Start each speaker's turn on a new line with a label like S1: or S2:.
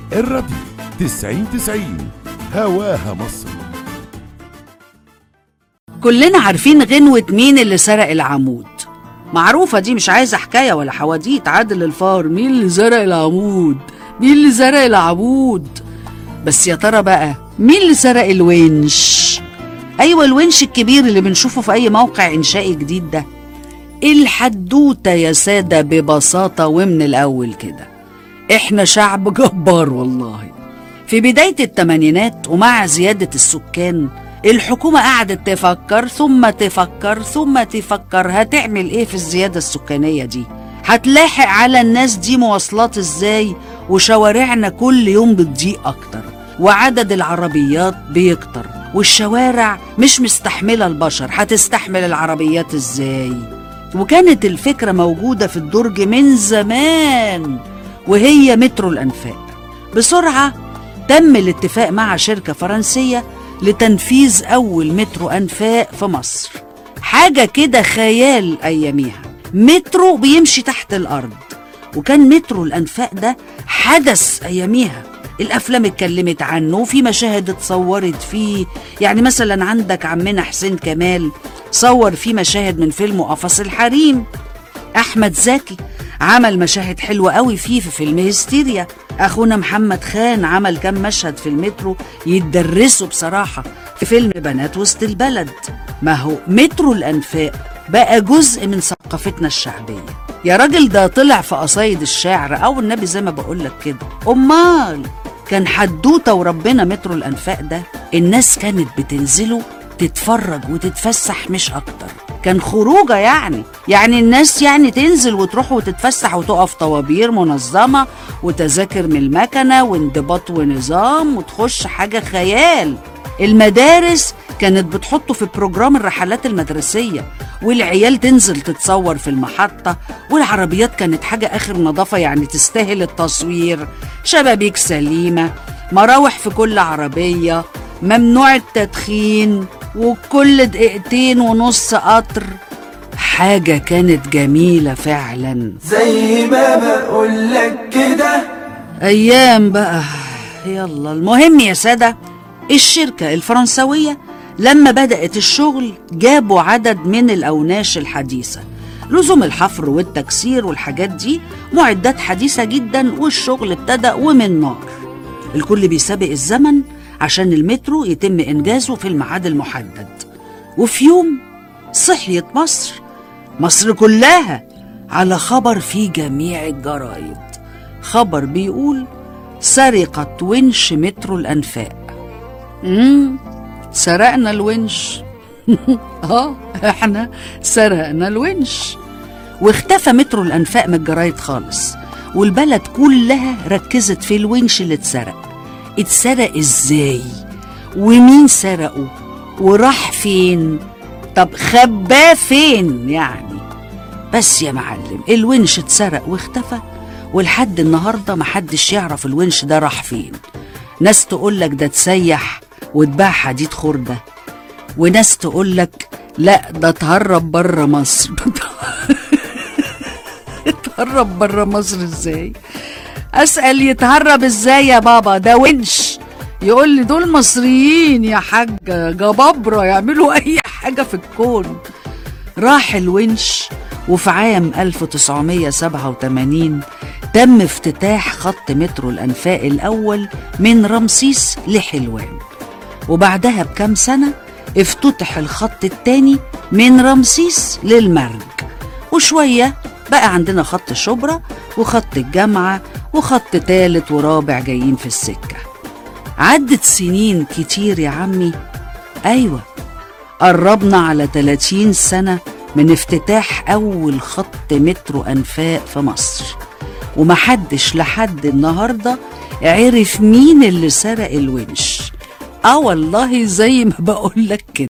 S1: الراديو تسعين تسعين هواها مصر
S2: كلنا عارفين غنوة مين اللي سرق العمود معروفة دي مش عايزة حكاية ولا حواديت عادل الفار مين اللي سرق العمود مين اللي سرق العمود بس يا ترى بقى مين اللي سرق الونش أيوة الونش الكبير اللي بنشوفه في أي موقع إنشائي جديد ده الحدوتة يا سادة ببساطة ومن الأول كده إحنا شعب جبار والله في بداية التمانينات ومع زيادة السكان الحكومة قعدت تفكر ثم تفكر ثم تفكر هتعمل ايه في الزيادة السكانية دي هتلاحق على الناس دي مواصلات ازاي وشوارعنا كل يوم بتضيق اكتر وعدد العربيات بيكتر والشوارع مش مستحملة البشر هتستحمل العربيات ازاي وكانت الفكرة موجودة في الدرج من زمان وهي مترو الأنفاق بسرعة تم الاتفاق مع شركة فرنسية لتنفيذ أول مترو أنفاق في مصر حاجة كده خيال أياميها مترو بيمشي تحت الأرض وكان مترو الأنفاق ده حدث أياميها الأفلام اتكلمت عنه وفي مشاهد اتصورت فيه يعني مثلا عندك عمنا حسين كمال صور فيه مشاهد من فيلم قفص الحريم احمد زكي عمل مشاهد حلوه قوي فيه في فيلم هستيريا اخونا محمد خان عمل كام مشهد في المترو يتدرسوا بصراحه في فيلم بنات وسط البلد ما هو مترو الانفاق بقى جزء من ثقافتنا الشعبيه يا راجل ده طلع في قصايد الشعر او النبي زي ما بقولك كده امال كان حدوته وربنا مترو الانفاق ده الناس كانت بتنزله تتفرج وتتفسح مش اكتر كان خروجه يعني يعني الناس يعني تنزل وتروح وتتفسح وتقف طوابير منظمة وتذاكر من المكنة وانضباط ونظام وتخش حاجة خيال المدارس كانت بتحطه في بروجرام الرحلات المدرسية والعيال تنزل تتصور في المحطة والعربيات كانت حاجة آخر نظافة يعني تستاهل التصوير شبابيك سليمة مراوح في كل عربية ممنوع التدخين وكل دقيقتين ونص قطر حاجة كانت جميلة فعلا
S3: زي ما بقولك كده
S2: أيام بقى يلا المهم يا سادة الشركة الفرنسوية لما بدأت الشغل جابوا عدد من الأوناش الحديثة لزوم الحفر والتكسير والحاجات دي معدات حديثة جدا والشغل ابتدأ ومن نار الكل بيسابق الزمن عشان المترو يتم إنجازه في الميعاد المحدد وفي يوم صحيت مصر مصر كلها على خبر في جميع الجرايد خبر بيقول سرقة ونش مترو الأنفاق امم سرقنا الونش اه احنا سرقنا الونش واختفى مترو الأنفاق من الجرايد خالص والبلد كلها ركزت في الونش اللي اتسرق اتسرق ازاي ومين سرقه وراح فين طب خباه فين يعني بس يا معلم الونش اتسرق واختفى ولحد النهارده محدش يعرف الونش ده راح فين ناس تقولك ده اتسيح واتباع حديد خردة وناس تقولك لا ده اتهرب بره مصر اتهرب بره مصر ازاي اسال يتهرب ازاي يا بابا ده ونش يقول لي دول مصريين يا حاج جبابره يعملوا اي حاجه في الكون راح الونش وفي عام 1987 تم افتتاح خط مترو الأنفاق الأول من رمسيس لحلوان وبعدها بكام سنة افتتح الخط التاني من رمسيس للمرج وشوية بقى عندنا خط شبرا وخط الجامعة وخط تالت ورابع جايين في السكة عدت سنين كتير يا عمي أيوة قربنا على 30 سنة من افتتاح أول خط مترو أنفاق في مصر ومحدش لحد النهاردة عرف مين اللي سرق الونش اه والله زي ما بقولك كده